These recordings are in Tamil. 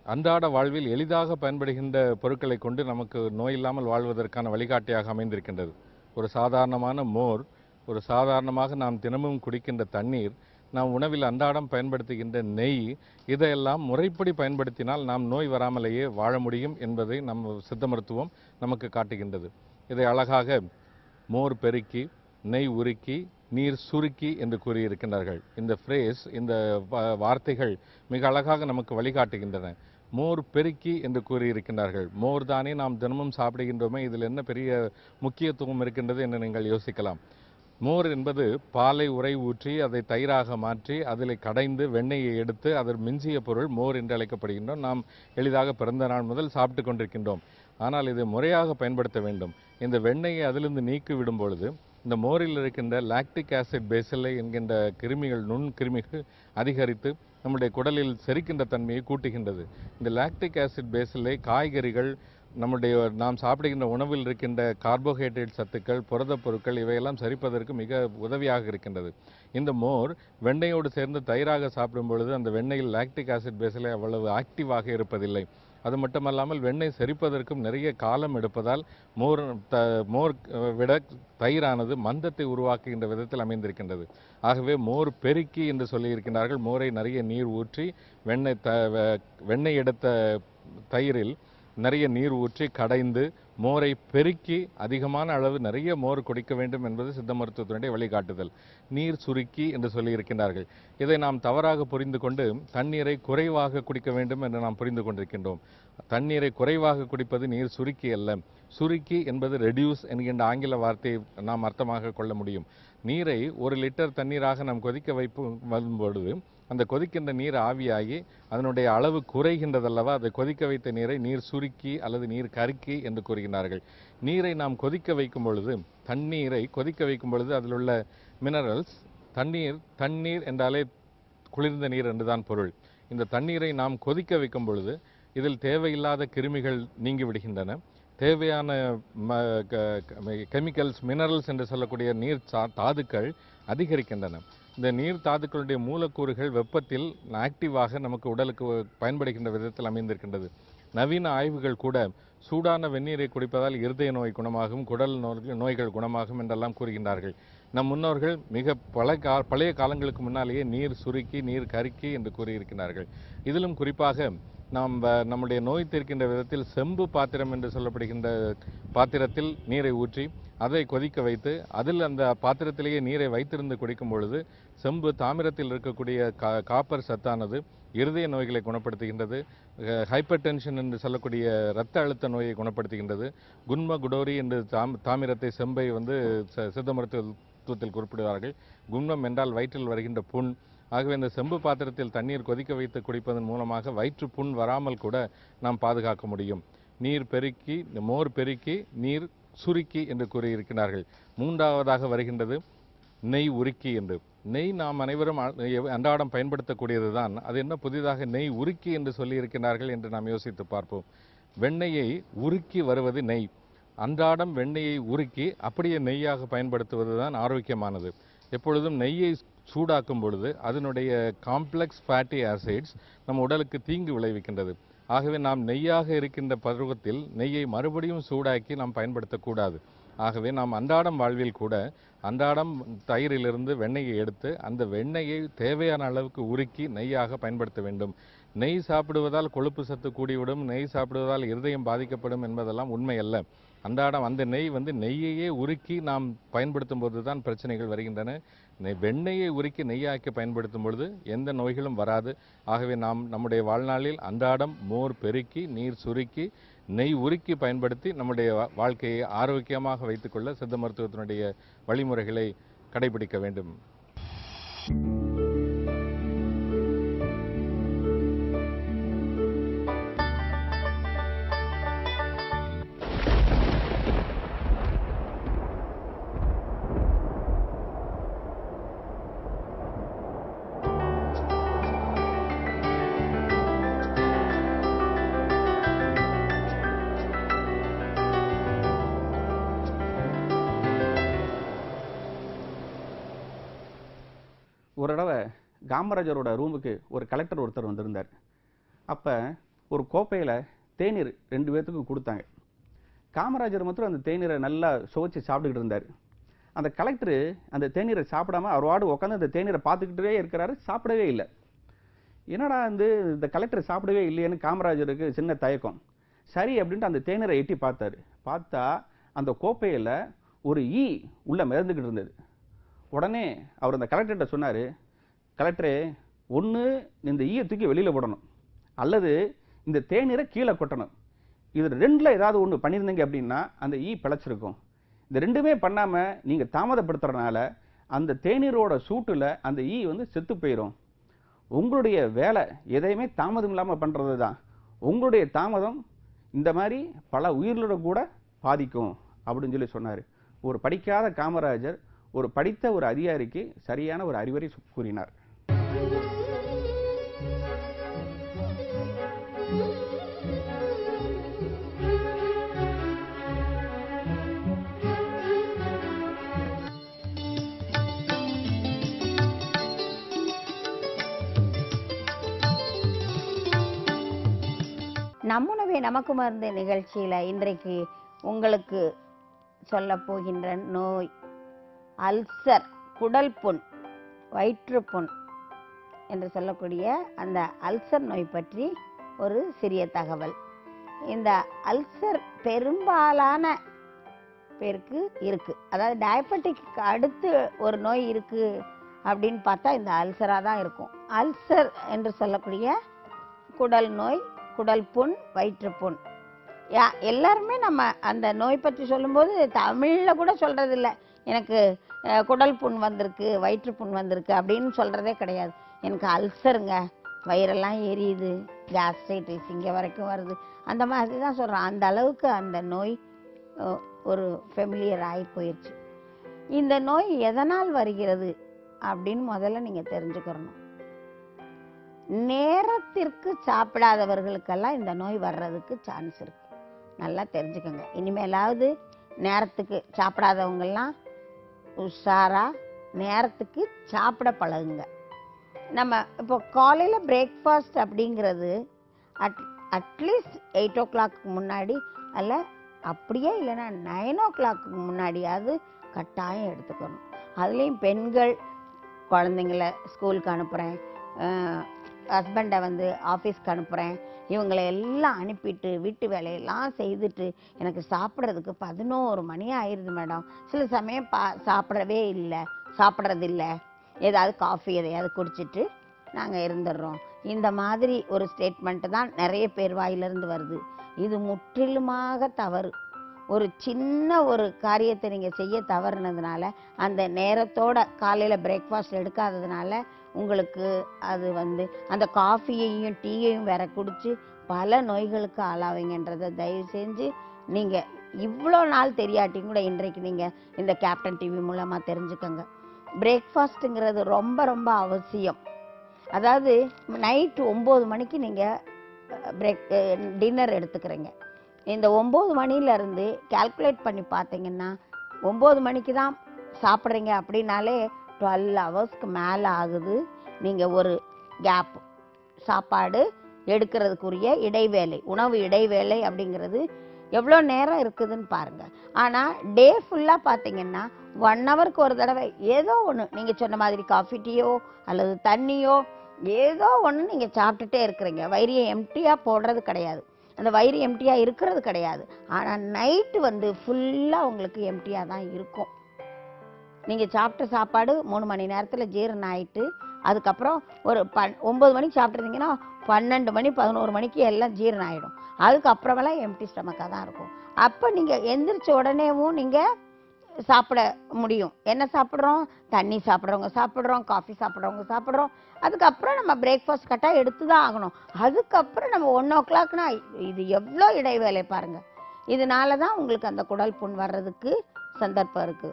அன்றாட வாழ்வில் எளிதாக பயன்படுகின்ற பொருட்களை கொண்டு நமக்கு நோய் இல்லாமல் வாழ்வதற்கான வழிகாட்டியாக அமைந்திருக்கின்றது ஒரு சாதாரணமான மோர் ஒரு சாதாரணமாக நாம் தினமும் குடிக்கின்ற தண்ணீர் நாம் உணவில் அன்றாடம் பயன்படுத்துகின்ற நெய் இதையெல்லாம் முறைப்படி பயன்படுத்தினால் நாம் நோய் வராமலேயே வாழ முடியும் என்பதை நம்ம சித்த மருத்துவம் நமக்கு காட்டுகின்றது இதை அழகாக மோர் பெருக்கி நெய் உருக்கி நீர் சுருக்கி என்று கூறியிருக்கின்றார்கள் இந்த ஃப்ரேஸ் இந்த வா- வார்த்தைகள் மிக அழகாக நமக்கு வழிகாட்டுகின்றன மோர் பெருக்கி என்று கூறியிருக்கின்றார்கள் மோர் தானே நாம் தினமும் சாப்பிடுகின்றோமே இதில் என்ன பெரிய முக்கியத்துவம் இருக்கின்றது என்று நீங்கள் யோசிக்கலாம் மோர் என்பது பாலை உறை ஊற்றி அதை தயிராக மாற்றி அதில் கடைந்து வெண்ணெயை எடுத்து அதில் மிஞ்சிய பொருள் மோர் என்று அழைக்கப்படுகின்றோம் நாம் எளிதாக பிறந்த நாள் முதல் சாப்பிட்டு கொண்டிருக்கின்றோம் ஆனால் இதை முறையாக பயன்படுத்த வேண்டும் இந்த வெண்ணெயை அதிலிருந்து நீக்கி விடும் பொழுது இந்த மோரில் இருக்கின்ற லாக்டிக் ஆசிட் பேசிலை என்கின்ற கிருமிகள் நுண் கிருமிகள் அதிகரித்து நம்முடைய குடலில் செரிக்கின்ற தன்மையை கூட்டுகின்றது இந்த லாக்டிக் ஆசிட் பேசிலை காய்கறிகள் நம்முடைய நாம் சாப்பிடுகின்ற உணவில் இருக்கின்ற கார்போஹைட்ரேட் சத்துக்கள் புரதப் பொருட்கள் இவையெல்லாம் சரிப்பதற்கு மிக உதவியாக இருக்கின்றது இந்த மோர் வெண்ணெயோடு சேர்ந்து தயிராக சாப்பிடும் பொழுது அந்த வெண்ணெயில் லாக்டிக் ஆசிட் பேசிலே அவ்வளவு ஆக்டிவாக இருப்பதில்லை அது மட்டுமல்லாமல் வெண்ணெய் செரிப்பதற்கும் நிறைய காலம் எடுப்பதால் மோர் த மோர் அஹ், விட தயிரானது மந்தத்தை உருவாக்குகின்ற விதத்தில் அமைந்திருக்கின்றது ஆகவே மோர் பெருக்கி என்று சொல்லியிருக்கின்றார்கள் மோரை நிறைய நீர் ஊற்றி வெண்ணெய் த வ- வெண்ணெய் எடுத்த தயிரில் நிறைய நீர் ஊற்றி கடைந்து மோரை பெருக்கி அதிகமான அளவு நிறைய மோர் குடிக்க வேண்டும் என்பது சித்த மருத்துவத்தினுடைய வழிகாட்டுதல் நீர் சுருக்கி என்று சொல்லியிருக்கின்றார்கள் இதை நாம் தவறாக புரிந்து கொண்டு தண்ணீரை குறைவாக குடிக்க வேண்டும் என்று நாம் புரிந்து கொண்டிருக்கின்றோம் தண்ணீரை குறைவாக குடிப்பது நீர் சுருக்கி அல்ல சுருக்கி என்பது ரெடியூஸ் என்கின்ற ஆங்கில வார்த்தையை நாம் அர்த்தமாக கொள்ள முடியும் நீரை ஒரு லிட்டர் தண்ணீராக நாம் கொதிக்க வைப்பு வரும்பொழுது அந்த கொதிக்கின்ற நீர் ஆவியாகி அதனுடைய அளவு குறைகின்றதல்லவா அதை கொதிக்க வைத்த நீரை நீர் சுருக்கி அல்லது நீர் கருக்கி என்று கூறுகிறார்கள் நீரை நாம் கொதிக்க வைக்கும் பொழுது தண்ணீரை கொதிக்க வைக்கும் பொழுது அதில் உள்ள மினரல்ஸ் தண்ணீர் தண்ணீர் என்றாலே குளிர்ந்த நீர் என்றுதான் பொருள் இந்த தண்ணீரை நாம் கொதிக்க வைக்கும் பொழுது இதில் தேவையில்லாத கிருமிகள் நீங்கி விடுகின்றன தேவையான கெமிக்கல்ஸ் மினரல்ஸ் என்று சொல்லக்கூடிய நீர் சா- தாதுக்கள் அதிகரிக்கின்றன இந்த நீர் தாதுக்களுடைய மூலக்கூறுகள் வெப்பத்தில் ஆக்டிவாக நமக்கு உடலுக்கு பயன்படுகின்ற விதத்தில் அமைந்திருக்கின்றது நவீன ஆய்வுகள் கூட சூடான வெந்நீரை குடிப்பதால் இருதய நோய் குணமாகும் குடல் நோய் நோய்கள் குணமாகும் என்றெல்லாம் கூறுகின்றார்கள் நம் முன்னோர்கள் மிக பல கா பழைய காலங்களுக்கு முன்னாலேயே நீர் சுருக்கி நீர் கருக்கி என்று கூறியிருக்கிறார்கள் இதிலும் குறிப்பாக நாம் வ- நம்முடைய நோய் தீர்க்கின்ற விதத்தில் செம்பு பாத்திரம் என்று சொல்லப்படுகின்ற பாத்திரத்தில் நீரை ஊற்றி அதை கொதிக்க வைத்து அதில் அந்த பாத்திரத்திலேயே நீரை வைத்திருந்து குடிக்கும் பொழுது செம்பு தாமிரத்தில் இருக்கக்கூடிய கா காப்பர் சத்தானது இருதய நோய்களை குணப்படுத்துகின்றது ஹைப்பர் டென்ஷன் என்று சொல்லக்கூடிய இரத்த அழுத்த நோயை குணப்படுத்துகின்றது குன்ம குடோரி என்று தாம் தாமிரத்தை செம்பை வந்து ச- சித்த மருத்துவத்தில் குறிப்பிடுவார்கள் குன்மம் என்றால் வயிற்றில் வருகின்ற புண் ஆகவே இந்த செம்பு பாத்திரத்தில் தண்ணீர் கொதிக்க வைத்து குடிப்பதன் மூலமாக வயிற்று புண் வராமல் கூட நாம் பாதுகாக்க முடியும் நீர் பெருக்கி மோர் பெருக்கி நீர் சுருக்கி என்று கூறியிருக்கிறார்கள் மூன்றாவதாக வருகின்றது நெய் உருக்கி என்று நெய் நாம் அனைவரும் அ- எவ்- அன்றாடம் பயன்படுத்தக்கூடியதுதான் அது என்ன புதிதாக நெய் உருக்கி என்று சொல்லியிருக்கிறார்கள் என்று நாம் யோசித்து பார்ப்போம் வெண்ணெயை உருக்கி வருவது நெய் அன்றாடம் வெண்ணெயை உருக்கி அப்படியே நெய்யாக பயன்படுத்துவது தான் ஆரோக்கியமானது எப்பொழுதும் நெய்யை சூடாக்கும் பொழுது அதனுடைய காம்ப்ளெக்ஸ் ஃபேட்டி ஆசிட்ஸ் நம் உடலுக்கு தீங்கு விளைவிக்கின்றது ஆகவே நாம் நெய்யாக இருக்கின்ற பருவத்தில் நெய்யை மறுபடியும் சூடாக்கி நாம் பயன்படுத்தக்கூடாது ஆகவே நாம் அன்றாடம் வாழ்வில் கூட அன்றாடம் தயிரிலிருந்து வெண்ணெயை எடுத்து அந்த வெண்ணெயை தேவையான அளவுக்கு உருக்கி நெய்யாக பயன்படுத்த வேண்டும் நெய் சாப்பிடுவதால் கொழுப்பு சத்து கூடிவிடும் நெய் சாப்பிடுவதால் இருதயம் பாதிக்கப்படும் என்பதெல்லாம் உண்மை அல்ல அன்றாடம் அந்த நெய் வந்து நெய்யையே உருக்கி நாம் பயன்படுத்தும் போது தான் பிரச்சனைகள் வருகின்றன நெய் வெண்ணெயை உருக்கி நெய்யாக்கி பயன்படுத்தும் பொழுது எந்த நோய்களும் வராது ஆகவே நாம் நம்முடைய வாழ்நாளில் அன்றாடம் மோர் பெருக்கி நீர் சுருக்கி நெய் உருக்கி பயன்படுத்தி நம்முடைய வா- வாழ்க்கையை ஆரோக்கியமாக வைத்துக்கொள்ள சித்த மருத்துவத்தினுடைய வழிமுறைகளை கடைபிடிக்க வேண்டும் ஒரு தடவை காமராஜரோட ரூமுக்கு ஒரு கலெக்டர் ஒருத்தர் வந்திருந்தார் அப்போ ஒரு கோப்பையில் தேநீர் ரெண்டு பேர்த்துக்கும் கொடுத்தாங்க காமராஜர் மாத்திரம் அந்த தேநீரை நல்லா சுவைச்சு சாப்பிட்டுக்கிட்டு இருந்தார் அந்த கலெக்டர் அந்த தேநீரை சாப்பிடாம அவர் வாடு உட்காந்து அந்த தேநீரை பார்த்துக்கிட்டே இருக்கிறாரு சாப்பிடவே இல்லை என்னடா வந்து இந்த கலெக்டர் சாப்பிடவே இல்லையேன்னு காமராஜருக்கு சின்ன தயக்கம் சரி அப்படின்ட்டு அந்த தேநீரை எட்டி பார்த்தாரு பார்த்தா அந்த கோப்பையில் ஒரு ஈ உள்ள மிதந்துக்கிட்டு இருந்தது உடனே அவர் அந்த கலெக்டர்கிட்ட சொன்னார் கலெக்டரே ஒன்று இந்த ஈயை தூக்கி வெளியில் போடணும் அல்லது இந்த தேநீரை கீழே கொட்டணும் இது ரெண்டில் ஏதாவது ஒன்று பண்ணியிருந்தீங்க அப்படின்னா அந்த ஈ பிழைச்சிருக்கும் இந்த ரெண்டுமே பண்ணாமல் நீங்கள் தாமதப்படுத்துறதுனால அந்த தேநீரோட சூட்டில் அந்த ஈ வந்து செத்து போயிடும் உங்களுடைய வேலை எதையுமே தாமதம் இல்லாமல் பண்ணுறது தான் உங்களுடைய தாமதம் இந்த மாதிரி பல உயிர்களை கூட பாதிக்கும் அப்படின்னு சொல்லி சொன்னார் ஒரு படிக்காத காமராஜர் ஒரு படித்த ஒரு அதிகாரிக்கு சரியான ஒரு அறிவுரை சு- கூறினார் நம்முணவே நமக்கு மருந்து நிகழ்ச்சியில் இன்றைக்கு உங்களுக்கு சொல்ல போகின்ற நோய் அல்சர் குடல் புண் வயிற்றுப்புண் என்று சொல்லக்கூடிய அந்த அல்சர் நோய் பற்றி ஒரு சிறிய தகவல் இந்த அல்சர் பெரும்பாலான பேருக்கு இருக்கு அதாவது டயபெட்டிக்கு அடுத்து ஒரு நோய் இருக்கு அப்படின்னு பார்த்தா இந்த அல்சராக தான் இருக்கும் அல்சர் என்று சொல்லக்கூடிய குடல் நோய் குடல் புண் வயிற்றுப்புண் யா எல்லாருமே நம்ம அந்த நோய் பற்றி சொல்லும்போது தமிழில் கூட சொல்கிறது இல்லை எனக்கு அஹ், குடல் புண் வந்திருக்கு வயிற்றுப்புண் வந்திருக்கு அப்படின்னு சொல்கிறதே கிடையாது எனக்கு அல்சருங்க வயிறெல்லாம் எரியுது கேஸ்ட்ரைட்டிஸ் இங்கே வரைக்கும் வருது அந்த மாதிரி தான் சொல்கிறோம் அந்த அளவுக்கு அந்த நோய் அஹ், ஒரு ஃபெமிலியர் ஆகி போயிடுச்சு இந்த நோய் எதனால் வருகிறது அப்படின்னு முதல்ல நீங்கள் தெரிஞ்சுக்கிறணும் நேரத்திற்கு சாப்பிடாதவர்களுக்கெல்லாம் இந்த நோய் வர்றதுக்கு சான்ஸ் இருக்கு நல்லா தெரிஞ்சுக்கோங்க இனிமேலாவது நேரத்துக்கு சாப்பிடாதவங்கெல்லாம் உஷாரா நேரத்துக்கு சாப்பிட பழகுங்க நம்ம இப்போ காலையில் பிரேக்ஃபாஸ்ட் அப்படிங்கிறது at at least eight o'clock முன்னாடி அல்ல அப்படியே இல்லைன்னா நைன் ஓ கிளாக்கு முன்னாடியாவது கட்டாயம் எடுத்துக்கணும் அதுலேயும் பெண்கள் குழந்தைங்கள ஸ்கூலுக்கு அனுப்புகிறேன் ஹஸ்பண்டை வந்து ஆஃபீஸ்க்கு அனுப்புகிறேன் இவங்களை எல்லாம் அனுப்பிட்டு வீட்டு வேலையெல்லாம் செய்துட்டு எனக்கு சாப்பிட்றதுக்கு பதினோரு மணி ஆயிடுது மேடம் சில சமயம் பா சாப்பிடவே இல்லை சாப்பிட்றது இல்லை ஏதாவது காஃபி எதையாவது குடிச்சிட்டு நாங்கள் இருந்துடுறோம் இந்த மாதிரி ஒரு ஸ்டேட்மெண்ட்டு தான் நிறைய பேர் வாயிலிருந்து வருது இது முற்றிலுமாக தவறு ஒரு சின்ன ஒரு காரியத்தை நீங்கள் செய்ய தவறுனதுனால அந்த நேரத்தோட காலையில் பிரேக்ஃபாஸ்ட் எடுக்காததுனால உங்களுக்கு அது வந்து அந்த காஃபியையும் டீயையும் வேற குடிச்சு பல நோய்களுக்கு ஆளாவீங்கன்றதை தயவு செஞ்சு நீங்கள் இவ்வளோ நாள் தெரியாட்டியும் கூட இன்றைக்கு நீங்கள் இந்த கேப்டன் டிவி மூலமாக தெரிஞ்சுக்கோங்க பிரேக்ஃபாஸ்ட்டுங்கிறது ரொம்ப ரொம்ப அவசியம் அதாவது நைட்டு ஒம்பது மணிக்கு நீங்கள் பிரேக் டின்னர் எடுத்துக்கிறீங்க இந்த ஒம்பது மணிலேருந்து கால்குலேட் பண்ணி பார்த்தீங்கன்னா ஒம்பது மணிக்கு தான் சாப்பிட்றீங்க அப்படின்னாலே டுவெல் ஹவர்ஸ்க்கு மேலே ஆகுது நீங்கள் ஒரு கேப் சாப்பாடு எடுக்கிறதுக்குரிய இடைவேளை உணவு இடைவேளை அப்படிங்கிறது எவ்வளோ நேரம் இருக்குதுன்னு பாருங்க ஆனால் டே ஃபுல்லாக பார்த்தீங்கன்னா ஒன் ஹவருக்கு ஒரு தடவை ஏதோ ஒன்று நீங்கள் சொன்ன மாதிரி காஃபி டீயோ அல்லது தண்ணியோ ஏதோ ஒன்று நீங்கள் சாப்பிட்டுட்டே இருக்கிறீங்க வயிறியை எம்டியாக போடுறது கிடையாது அந்த வயிறு எம்டியாக இருக்கிறது கிடையாது ஆனால் நைட்டு வந்து ஃபுல்லாக உங்களுக்கு எம்டியாக தான் இருக்கும் நீங்கள் சாப்பிட்ட சாப்பாடு மூணு மணி நேரத்தில் ஜீரணம் ஆயிட்டு அதுக்கப்புறம் ஒரு பன் ஒம்பது மணிக்கு சாப்பிட்ருந்தீங்கன்னா பன்னெண்டு மணி பதினோரு மணிக்கு எல்லாம் ஜீரணம் ஆகிடும் அதுக்கப்புறமெல்லாம் எம்டி ஸ்டமக்காக தான் இருக்கும் அப்போ நீங்கள் எந்திரிச்ச உடனேவும் நீங்கள் சாப்பிட முடியும் என்ன சாப்பிட்றோம் தண்ணி சாப்பிட்றவங்க சாப்பிட்றோம் காஃபி சாப்பிட்றவங்க சாப்பிட்றோம் அதுக்கப்புறம் நம்ம பிரேக்ஃபாஸ்ட் கட்டாக எடுத்து தான் ஆகணும் அதுக்கப்புறம் நம்ம ஒன் ஓ கிளாக்னா இது எவ்வளோ இடைவேளை பாருங்கள் இதனால தான் உங்களுக்கு அந்த குடல் புண் வர்றதுக்கு சந்தர்ப்பம் இருக்குது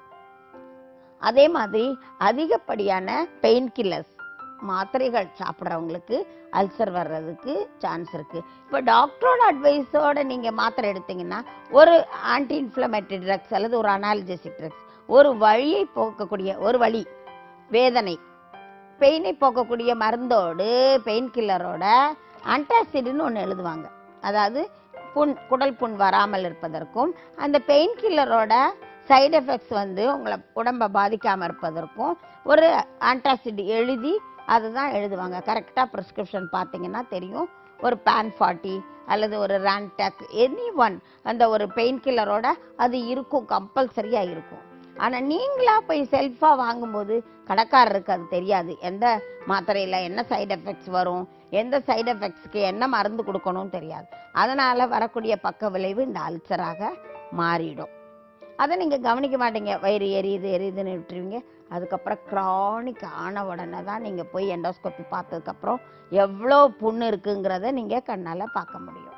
அதே மாதிரி அதிகப்படியான பெயின் கில்லர்ஸ் மாத்திரைகள் சாப்பிட்றவங்களுக்கு அல்சர் வர்றதுக்கு சான்ஸ் இருக்கு இப்போ டாக்டரோட அட்வைஸோட நீங்க மாத்திரை எடுத்தீங்கன்னா ஒரு ஆன்டி இன்ஃப்ளமேட்டரி ட்ரக்ஸ் அல்லது ஒரு அனால்ஜெசிக் ட்ரக்ஸ் ஒரு வழியை போக்கக்கூடிய ஒரு வழி வேதனை பெயினை போக்கக்கூடிய மருந்தோடு பெயின் கில்லரோட ஆன்டாசிட்னு ஒன்று எழுதுவாங்க அதாவது புண் குடல் புண் வராமல் இருப்பதற்கும் அந்த பெயின் கில்லரோட சைடு எஃபெக்ட்ஸ் வந்து உங்களை உடம்பை பாதிக்காமல் இருப்பதற்கும் ஒரு ஆன்டாசிட் எழுதி அதுதான் எழுதுவாங்க கரெக்டாக ப்ரிஸ்கிரிப்ஷன் பார்த்தீங்கன்னா தெரியும் ஒரு பேன் ஃபார்ட்டி அல்லது ஒரு ரேன்டெக் எனி ஒன் அந்த ஒரு பெயின் கில்லரோட அது இருக்கும் கம்பல்சரியாக இருக்கும் ஆனால் நீங்களா போய் செல்ஃபாக வாங்கும்போது கடைக்காரருக்கு அது தெரியாது எந்த மாத்திரையில் என்ன சைடு எஃபெக்ட்ஸ் வரும் எந்த சைடு எஃபெக்ட்ஸ்க்கு என்ன மருந்து கொடுக்கணும்னு தெரியாது அதனால் வரக்கூடிய பக்க விளைவு இந்த அல்சராக மாறிடும் அதை நீங்கள் கவனிக்க மாட்டீங்க வயிறு எரியுது எரியுதுன்னு விட்டுருவீங்க அதுக்கப்புறம் க்ரானிக் ஆன உடனே தான் நீங்கள் போய் எண்டோஸ்கோப்பி பார்த்ததுக்கப்புறம் எவ்வளோ புண்ணு இருக்குங்கிறத நீங்கள் கண்ணால் பார்க்க முடியும்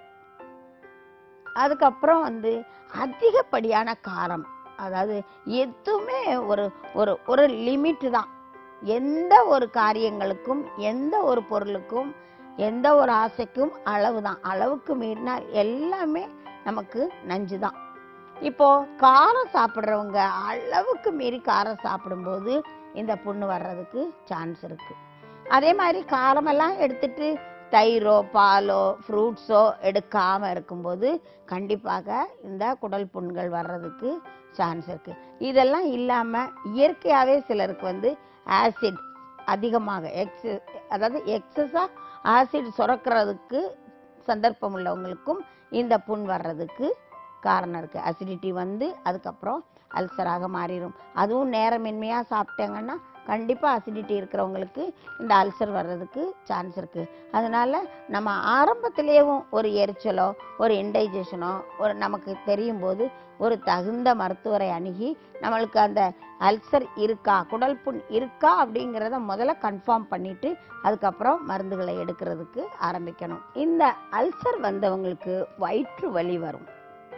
அதுக்கப்புறம் வந்து அதிகப்படியான காரம் அதாவது எதுவுமே ஒரு ஒரு ஒரு லிமிட்டு தான் எந்த ஒரு காரியங்களுக்கும் எந்த ஒரு பொருளுக்கும் எந்த ஒரு ஆசைக்கும் அளவு தான் அளவுக்கு மீறினா எல்லாமே நமக்கு நஞ்சு தான் இப்போ காரம் சாப்பிட்றவங்க அளவுக்கு மீறி காரம் சாப்பிடும்போது இந்த புண்ணு வர்றதுக்கு சான்ஸ் இருக்கு அதே மாதிரி காரமெல்லாம் எடுத்துட்டு தயிரோ பாலோ ஃப்ரூட்ஸோ எடுக்காம இருக்கும்போது கண்டிப்பாக இந்த குடல் புண்கள் வர்றதுக்கு சான்ஸ் இருக்கு இதெல்லாம் இல்லாம இயற்கையாகவே சிலருக்கு வந்து ஆசிட் அதிகமாக எக்ஸ் அதாவது எக்ஸஸா ஆசிட் சுரக்கிறதுக்கு சந்தர்ப்பம் உள்ளவங்களுக்கும் இந்த புண் வர்றதுக்கு காரணம் இருக்குது அசிடிட்டி வந்து அதுக்கப்புறம் அல்சராக மாறிடும் அதுவும் நேரமின்மையாக சாப்பிட்டாங்கன்னா கண்டிப்பாக அசிடிட்டி இருக்கிறவங்களுக்கு இந்த அல்சர் வர்றதுக்கு சான்ஸ் இருக்குது அதனால நம்ம ஆரம்பத்திலேயும் ஒரு எரிச்சலோ ஒரு இன்டைஜஷனோ ஒரு நமக்கு தெரியும் போது ஒரு தகுந்த மருத்துவரை அணுகி நம்மளுக்கு அந்த அல்சர் இருக்கா குடல் புண் இருக்கா அப்படிங்கிறத முதல்ல கன்ஃபார்ம் பண்ணிட்டு அதுக்கப்புறம் மருந்துகளை எடுக்கிறதுக்கு ஆரம்பிக்கணும் இந்த அல்சர் வந்தவங்களுக்கு வயிற்று வலி வரும்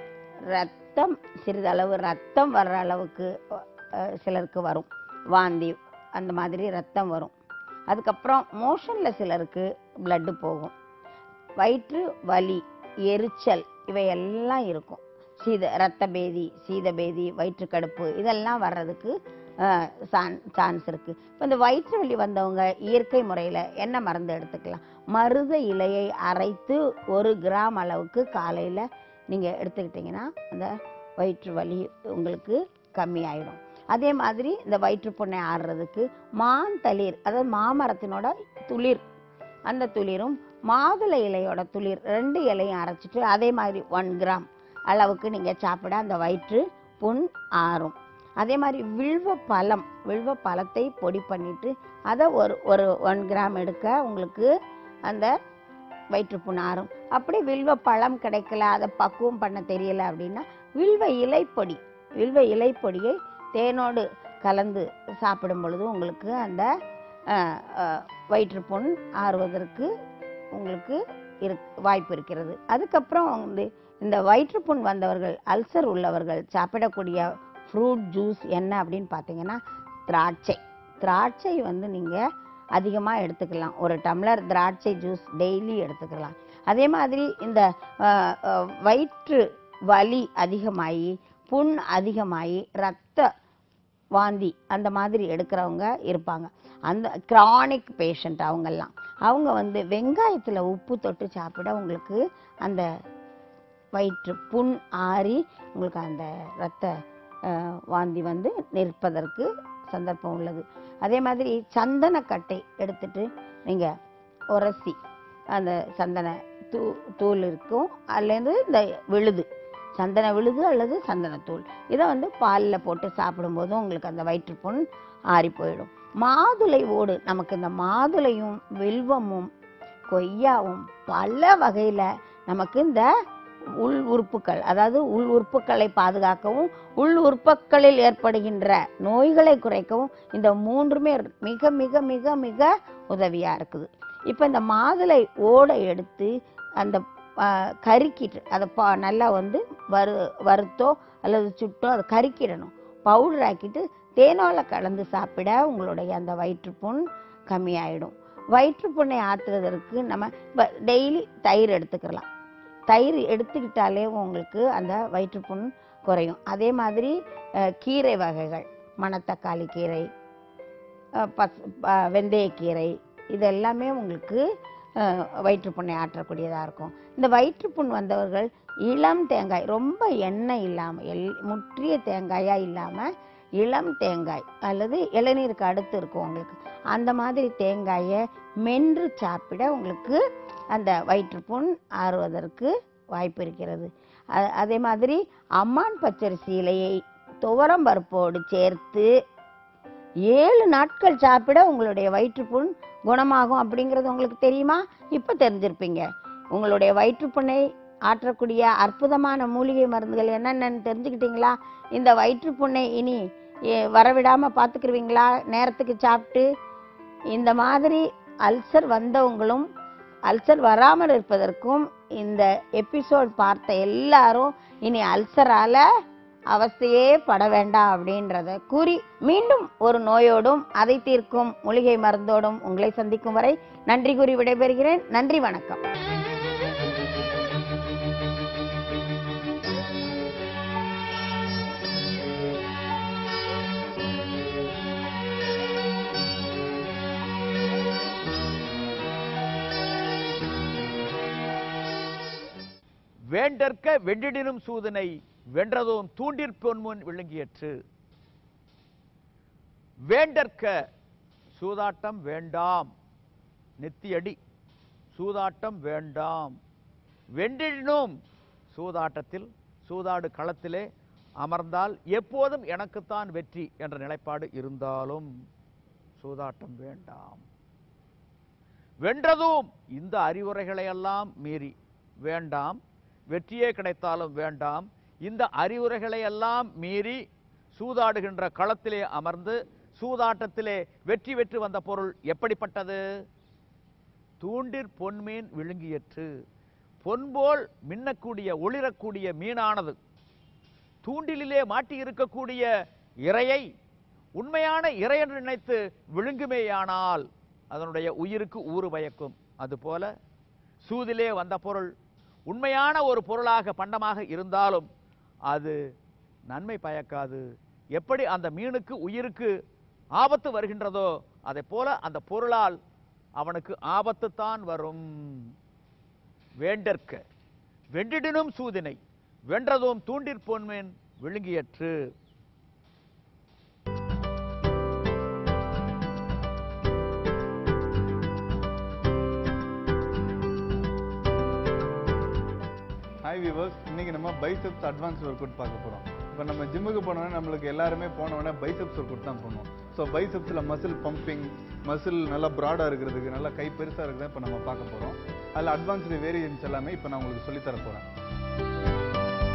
ரத்தம் சிறிதளவு ரத்தம் வர்ற அளவுக்கு அஹ், சிலருக்கு வரும் வாந்தி அந்த மாதிரி ரத்தம் வரும் அதுக்கப்புறம் மோஷனில் சிலருக்கு blood போகும் வயிற்று வலி எரிச்சல் இவையெல்லாம் இருக்கும் சீத ரத்த பேதி சீத பேதி வயிற்றுக்கடுப்பு இதெல்லாம் வர்றதுக்கு சான்ஸ் இருக்கு இப்போ இந்த வயிற்று வலி வந்தவங்க இயற்கை முறையில் என்ன மருந்து எடுத்துக்கலாம் மருத இலையை அரைத்து ஒரு கிராம் அளவுக்கு காலையில் நீங்கள் எடுத்துக்கிட்டிங்கன்னா அந்த வயிற்று வலி உங்களுக்கு கம்மியாயிடும் அதே மாதிரி இந்த வயிற்றுப்புண்ணை ஆடுறதுக்கு மான் தளிர் அதாவது மாமரத்தினோட துளிர் அந்த துளிரும் மாதுளை இலையோட துளிர் ரெண்டு இலையும் அரைச்சிட்டு அதே மாதிரி ஒன் கிராம் அளவுக்கு நீங்கள் சாப்பிட அந்த வயிற்று புண் ஆறும் அதே மாதிரி வில்வ பழம் வில்வ பழத்தை பொடி பண்ணிட்டு அதை ஒரு ஒரு ஒன் கிராம் எடுக்க உங்களுக்கு அந்த வயிற்றுப்புண் ஆறும் அப்படி வில்வ பழம் கிடைக்கல அதை பக்குவம் பண்ண தெரியல அப்படின்னா வில்வ இலைப்பொடி வில்வ இலைப்பொடியை தேனோடு கலந்து சாப்பிடும் பொழுது உங்களுக்கு அந்த அஹ், அஹ், வயிற்றுப்புண் ஆறுவதற்கு உங்களுக்கு இருக் வாய்ப்பு இருக்கிறது அதுக்கப்புறம் வந்து இந்த வயிற்றுப்புண் வந்தவர்கள் அல்சர் உள்ளவர்கள் சாப்பிடக்கூடிய ஃப்ரூட் ஜூஸ் என்ன அப்படின்னு பார்த்தீங்கன்னா திராட்சை திராட்சை வந்து நீங்கள் அதிகமாக எடுத்துக்கலாம் ஒரு டம்ளர் திராட்சை ஜூஸ் டெய்லி எடுத்துக்கலாம் அதே மாதிரி இந்த அஹ், அஹ், வயிற்று வலி அதிகமாகி புண் அதிகமாகி ரத்த வாந்தி அந்த மாதிரி எடுக்கிறவங்க இருப்பாங்க அந்த கிரானிக் பேஷண்ட் அவங்கெல்லாம் அவங்க வந்து வெங்காயத்தில் உப்பு தொட்டு சாப்பிட உங்களுக்கு அந்த வயிற்று புண் ஆறி உங்களுக்கு அந்த ரத்த அஹ், வாந்தி வந்து நிற்பதற்கு சந்தர்ப்பம் உள்ளது அதே மாதிரி சந்தனக்கட்டை எடுத்துட்டு நீங்கள் உரசி அந்த சந்தன தூ தூள் இருக்கும் அதுலேருந்து இந்த விழுது சந்தன விழுது அல்லது சந்தனத்தூள் இதை வந்து பாலில் போட்டு சாப்பிடும்போதும் உங்களுக்கு அந்த வயிற்றுப்புண் ஆறி போயிடும் மாதுளை ஓடு நமக்கு இந்த மாதுளையும் வில்வமும் கொய்யாவும் பல வகையில் நமக்கு இந்த உள் உறுப்புகள் அதாவது உள் உறுப்புகளை பாதுகாக்கவும் உள் உறுப்புகளில் ஏற்படுகின்ற நோய்களை குறைக்கவும் இந்த மூன்றுமே மிக மிக மிக மிக உதவியாக இருக்குது இப்போ இந்த மாதுளை ஓடை எடுத்து அந்த ஆ, கருக்கிட்டு அதை பா நல்லா வந்து வறு வறுத்தோ அல்லது சுட்டோ அதை கருக்கிடணும் பவுடர் ஆக்கிட்டு தேனோல கலந்து சாப்பிட உங்களுடைய அந்த வயிற்றுப்புண் கம்மியாயிடும் வயிற்றுப்புண்ணை ஆற்றுவதற்கு நம்ம இப்போ டெய்லி தயிர் எடுத்துக்கலாம் தயிர் எடுத்துக்கிட்டாலே உங்களுக்கு அந்த வயிற்றுப்புண் குறையும் அதே மாதிரி அஹ், கீரை வகைகள் மணத்தக்காளி கீரை அஹ், பஸ் ப- வெந்தயக்கீரை இது எல்லாமே உங்களுக்கு அஹ், வயிற்றுப்புண்ணை ஆற்றக்கூடியதாக இருக்கும் இந்த வயிற்றுப்புண் வந்தவர்கள் இளம் தேங்காய் ரொம்ப எண்ணெய் இல்லாமல் எல் முற்றிய தேங்காயாக இல்லாமல் இளம் தேங்காய் அல்லது இளநீருக்கு அடுத்து இருக்கும் உங்களுக்கு அந்த மாதிரி தேங்காயை மென்று சாப்பிட உங்களுக்கு அந்த வயிற்றுப்புண் ஆறுவதற்கு வாய்ப்பு இருக்கிறது அ- அதே மாதிரி அம்மான் பச்சரிசி இலையை துவரம் பருப்போடு சேர்த்து ஏழு நாட்கள் சாப்பிட உங்களுடைய வயிற்றுப்புண் குணமாகும் அப்படிங்கிறது உங்களுக்கு தெரியுமா இப்போ தெரிஞ்சிருப்பீங்க உங்களுடைய வயிற்றுப்புண்ணை ஆற்றக்கூடிய அற்புதமான மூலிகை மருந்துகள் என்னென்னு தெரிஞ்சுக்கிட்டீங்களா இந்த வயிற்றுப்புண்ணை இனி எ, வரவிடாம பார்த்துக்கிருவீங்களா நேரத்துக்கு சாப்பிட்டு இந்த மாதிரி அல்சர் வந்தவங்களும் அல்சர் வராமல் இருப்பதற்கும் இந்த எபிசோட் பார்த்த எல்லாரும் இனி அல்சரால அவஸ்தையே பட வேண்டாம் அப்படின்றத கூறி மீண்டும் ஒரு நோயோடும் அதை தீர்க்கும் மூலிகை மருந்தோடும் உங்களை சந்திக்கும் வரை நன்றி கூறி விடைபெறுகிறேன் நன்றி வணக்கம் வேண்டற்க வெண்டிடினும் சூதனை வென்றதும் தூண்டிற் பொன்முன் விழுங்கியற்று வேண்டற்க சூதாட்டம் வேண்டாம் நெத்தியடி சூதாட்டம் வேண்டாம் வென்றிடினும் சூதாட்டத்தில் சூதாடு களத்திலே அமர்ந்தால் எப்போதும் எனக்குத்தான் வெற்றி என்ற நிலைப்பாடு இருந்தாலும் சூதாட்டம் வேண்டாம் வென்றதும் இந்த அறிவுரைகளை எல்லாம் மீறி வேண்டாம் வெற்றியே கிடைத்தாலும் வேண்டாம் இந்த அறிவுரைகளை எல்லாம் மீறி சூதாடுகின்ற களத்திலே அமர்ந்து சூதாட்டத்திலே வெற்றி பெற்று வந்த பொருள் எப்படிப்பட்டது தூண்டிற் பொன்மீன் விழுங்கியற்று பொன்போல் மின்னக்கூடிய ஒளிரக்கூடிய மீனானது தூண்டிலே மாட்டி இருக்கக்கூடிய இரையை உண்மையான இறை என்று நினைத்து விழுங்குமேயானால் அதனுடைய உயிருக்கு ஊறு பயக்கும் அதுபோல சூதிலே வந்த பொருள் உண்மையான ஒரு பொருளாக பண்டமாக இருந்தாலும் அது நன்மை பயக்காது எப்படி அந்த மீனுக்கு உயிருக்கு ஆபத்து வருகின்றதோ அதை போல அந்த பொருளால் அவனுக்கு ஆபத்து தான் வரும் வேண்டற்க வெண்டிடினும் சூதினை வென்றதும் தூண்டிற் பொன்மேன் விழுங்கியற்று ஹாய் விவர்ஸ் இன்னைக்கு நம்ம பைசப்ஸ் அட்வான்ஸ் ஒர்க் அவுட் பார்க்க போகிறோம் இப்போ நம்ம ஜிம்முக்கு போனோன்னா நம்மளுக்கு எல்லாருமே போனோடனே பைசப்ஸ் ஒர்க் அவுட் தான் பண்ணுவோம் ஸோ பைசப்ஸில் மசில் பம்பிங் மசில் நல்லா ப்ராடாக இருக்கிறதுக்கு நல்லா கை பெருசாக இருக்கிறத இப்போ நம்ம பார்க்க போகிறோம் அதில் அட்வான்ஸ்டு வேரியன்ஸ் எல்லாமே இப்போ நான் உங்களுக்கு சொல்லித் தர போகிறேன்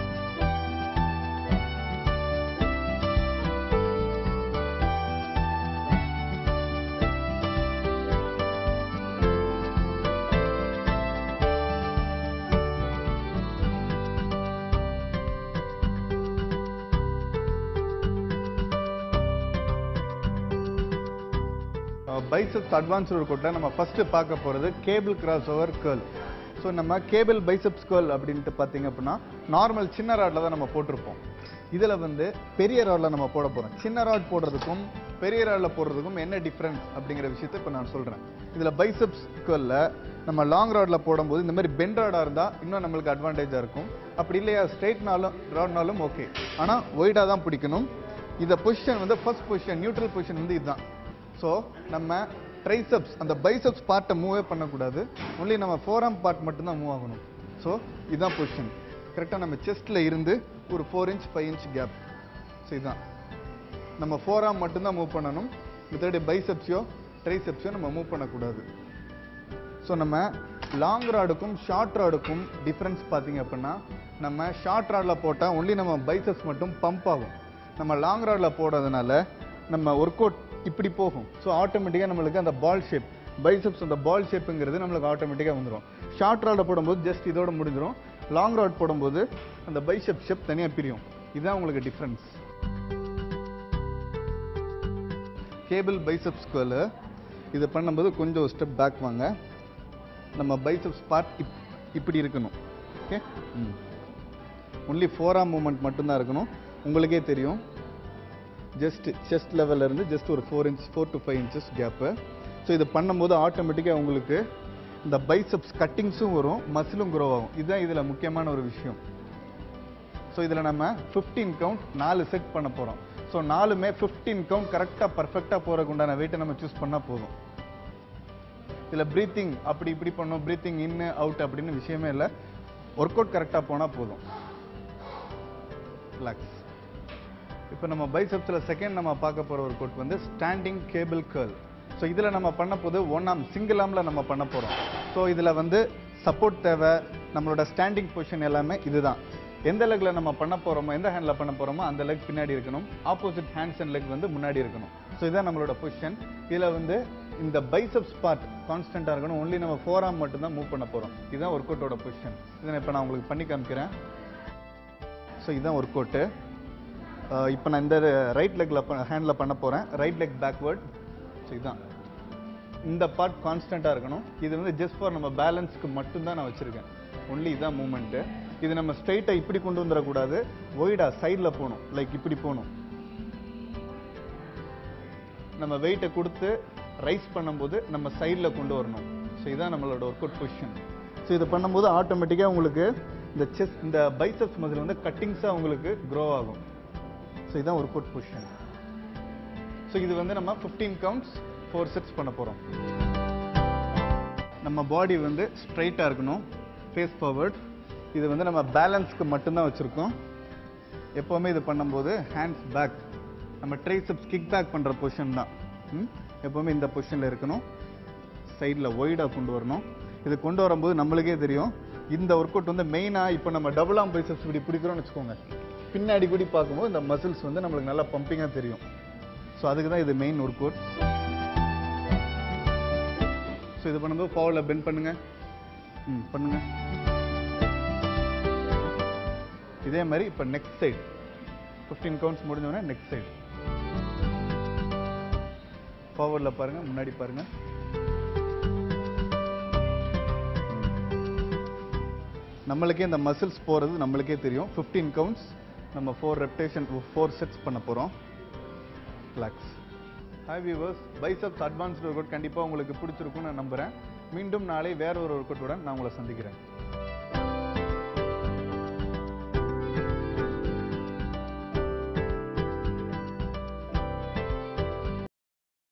பைசப்ஸ் அட்வான்ஸ் ஒர்க் அவுட்டில் நம்ம ஃபஸ்ட்டு பார்க்க போகிறது cable cross over curl so நம்ம கேபிள் பைசப்ஸ் கேர்ள் அப்படின்ட்டு பார்த்தீங்க அப்படின்னா நார்மல் சின்ன ராடில் தான் நம்ம போட்டிருப்போம் இதில் வந்து பெரிய ராடில் நம்ம போட போகிறோம் சின்ன ராட் போடுறதுக்கும் பெரிய ராடில் போடுறதுக்கும் என்ன டிஃப்ரென்ஸ் அப்படிங்கிற விஷயத்தை இப்போ நான் சொல்கிறேன் இதில் பைசப்ஸ் கேர்ளில் நம்ம லாங் ராடில் போடும்போது இந்த மாதிரி பென் ராடாக இருந்தால் இன்னும் நம்மளுக்கு அட்வான்டேஜாக இருக்கும் அப்படி இல்லையா ஸ்ட்ரெயிட்னாலும் ராட்னாலும் ஓகே ஆனால் ஒய்டாக தான் பிடிக்கணும் இதை பொசிஷன் வந்து ஃபர்ஸ்ட் பொசிஷன் நியூட்ரல் பொசிஷன் வந்து இதுதான் ஸோ நம்ம ட்ரைசப்ஸ் அந்த பைசப்ஸ் பார்ட்டை மூவே பண்ணக்கூடாது ஒன்லி நம்ம ஃபோராம் பார்ட் மட்டும்தான் மூவ் ஆகணும் ஸோ இதுதான் பொசிஷன் கரெக்டாக நம்ம செஸ்ட்டில் இருந்து ஒரு four inch five inch gap so இதுதான் நம்ம ஃபோராம் மட்டும்தான் மூவ் பண்ணணும் மித்தபடி பைசப்ஸையோ ட்ரைசப்ஸையோ நம்ம மூவ் பண்ணக்கூடாது ஸோ நம்ம லாங் ராடுக்கும் ஷார்ட் ராடுக்கும் டிஃப்ரென்ஸ் பார்த்தீங்க அப்படின்னா நம்ம ஷார்ட் ராடில் போட்டால் ஒன்லி நம்ம பைசப்ஸ் மட்டும் பம்ப் ஆகும் நம்ம லாங் ராடில் போடுறதுனால நம்ம ஒர்க் அவுட் இப்படி போகும் ஸோ ஆட்டோமேட்டிக்காக நம்மளுக்கு அந்த பால் ஷேப் பைசப்ஸ் அந்த பால் ஷேப்புங்கிறது நம்மளுக்கு ஆட்டோமேட்டிக்காக வந்துடும் ஷார்ட் ராடில் போடும்போது ஜஸ்ட் இதோட முடிஞ்சிடும் லாங் ராட் போடும்போது அந்த பைசப் ஷேப் தனியாக பிரியும் இதுதான் உங்களுக்கு டிஃப்ரென்ஸ் கேபிள் பைசப்ஸ் ஸ்குவல் இது பண்ணும்போது கொஞ்சம் ஸ்டெப் பேக் வாங்க நம்ம பைசப்ஸ் பார்ட் இப் இப்படி இருக்கணும் ஓகே ம் ஒன்லி ஃபோராம் மூமெண்ட் மட்டும்தான் இருக்கணும் உங்களுக்கே தெரியும் ஜஸ்ட் செஸ்ட் இருந்து ஜஸ்ட் ஒரு four inch four to five inches gap so இது பண்ணும்போது ஆட்டோமேட்டிக்காக உங்களுக்கு இந்த பைசப்ஸ் கட்டிங்ஸும் வரும் மசிலும் க்ரோ ஆகும் இதுதான் இதில் முக்கியமான ஒரு விஷயம் ஸோ இதில் நம்ம 15 கவுண்ட் நாலு செட் பண்ண போகிறோம் ஸோ நாலுமே 15 கவுண்ட் கரெக்டாக பர்ஃபெக்டாக போகிறதுக்கு உண்டான வெயிட்டை நம்ம சூஸ் பண்ணால் போதும் இதில் ப்ரீத்திங் அப்படி இப்படி பண்ணோம் ப்ரீத்திங் இன் அவுட் அப்படின்னு விஷயமே இல்லை ஒர்க் அவுட் கரெக்டாக போனால் போதும் ரிலாக்ஸ் இப்போ நம்ம பைசப்ஸில் செகண்ட் நம்ம பார்க்க போகிற ஒரு கோட் வந்து ஸ்டாண்டிங் கேபிள் கேர்ள் ஸோ இதில் நம்ம பண்ண போது ஒன் ஆம் சிங்கிள் ஆமில் நம்ம பண்ண போகிறோம் ஸோ இதில் வந்து சப்போர்ட் தேவை நம்மளோட ஸ்டாண்டிங் பொசிஷன் எல்லாமே இதுதான் எந்த லெக்ல நம்ம பண்ண போகிறோமோ எந்த ஹேண்டில் பண்ண போகிறோமோ அந்த லெக் பின்னாடி இருக்கணும் ஆப்போசிட் ஹேண்ட்ஸ் அண்ட் லெக் வந்து முன்னாடி இருக்கணும் ஸோ இதான் நம்மளோட பொசிஷன் இதில் வந்து இந்த பைசப்ஸ் பார்ட் கான்ஸ்டண்ட்டாக இருக்கணும் ஒன்லி நம்ம ஃபோர் ஆம் மட்டும்தான் மூவ் பண்ண போகிறோம் இதுதான் ஒர்க் அவுட்டோட பொசிஷன் இதை இப்போ நான் உங்களுக்கு பண்ணி காமிக்கிறேன் ஸோ இதுதான் ஒர்க் அவுட்டு இப்போ நான் இந்த ரைட் லெக்கில் ஹேண்டில் பண்ண போகிறேன் ரைட் லெக் பேக்வேர்ட் ஸோ இதுதான் இந்த பார்ட் கான்ஸ்டண்ட்டாக இருக்கணும் இது வந்து ஜஸ்ட் ஃபார் நம்ம பேலன்ஸ்க்கு மட்டும்தான் நான் வச்சுருக்கேன் ஒன்லி இதுதான் மூமெண்ட்டு இது நம்ம ஸ்ட்ரைட்டாக இப்படி கொண்டு வந்துடக்கூடாது ஒய்டா சைடில் போகணும் லைக் இப்படி போகணும் நம்ம வெயிட்டை கொடுத்து ரைஸ் பண்ணும்போது நம்ம சைடில் கொண்டு வரணும் ஸோ இதுதான் நம்மளோட ஒர்க் அவுட் பொசிஷன் ஸோ இது பண்ணும்போது ஆட்டோமேட்டிக்காக உங்களுக்கு இந்த செஸ் இந்த பைசப்ஸ் மசில் வந்து கட்டிங்ஸாக உங்களுக்கு க்ரோ ஆகும் ஸோ இதுதான் ஒர்க் அவுட் பொசிஷன் ஸோ இது வந்து நம்ம 15 கவுண்ட்ஸ் ஃபோர் செட்ஸ் பண்ண போகிறோம் நம்ம பாடி வந்து ஸ்ட்ரைட்டாக இருக்கணும் ஃபேஸ் ஃபார்வர்ட் இது வந்து நம்ம பேலன்ஸ்க்கு மட்டும்தான் வச்சுருக்கோம் எப்போவுமே இது பண்ணும்போது ஹேண்ட்ஸ் பேக் நம்ம ட்ரைசப்ஸ் கிக் பேக் பண்ணுற பொசிஷன் தான் ம்? எப்போவுமே இந்த பொசிஷனில் இருக்கணும் சைடில் ஒய்டாக கொண்டு வரணும் இது கொண்டு வரும்போது நம்மளுக்கே தெரியும் இந்த ஒர்க் அவுட் வந்து மெயினாக இப்போ நம்ம டபுள் ஆம் பைசப்ஸ் இப்படி பிடிக்கிறோம்னு வச்சுக்கோங்க பின்னாடி கூடி பார்க்கும்போது இந்த மசில்ஸ் வந்து நம்மளுக்கு நல்லா பம்பிங்காக தெரியும் ஸோ அதுக்கு தான் இது மெயின் ஒர்க் அவுட் ஸோ இது பண்ணும்போது ஃபார்வர்டில் பெண்ட் பண்ணுங்க ம் பண்ணுங்க இதே மாதிரி இப்போ நெக்ஸ்ட் சைடு 15 கவுண்ட்ஸ் முடிஞ்சோடனே நெக்ஸ்ட் சைடு ஃபார்வர்டில் பாருங்க முன்னாடி பாருங்க நம்மளுக்கே இந்த மசில்ஸ் போகிறது நம்மளுக்கே தெரியும் 15 கவுண்ட்ஸ் நம்ம ஃபோர் ரெப்டேஷன் ஃபோர் செட்ஸ் பண்ண போகிறோம் relax hi viewers biceps advanced work out கண்டிப்பாக உங்களுக்கு பிடிச்சிருக்கும்னு நான் நம்புகிறேன் மீண்டும் நாளை வேற ஒரு ஒர்க் அவுட்டுடன் நான் உங்களை சந்திக்கிறேன்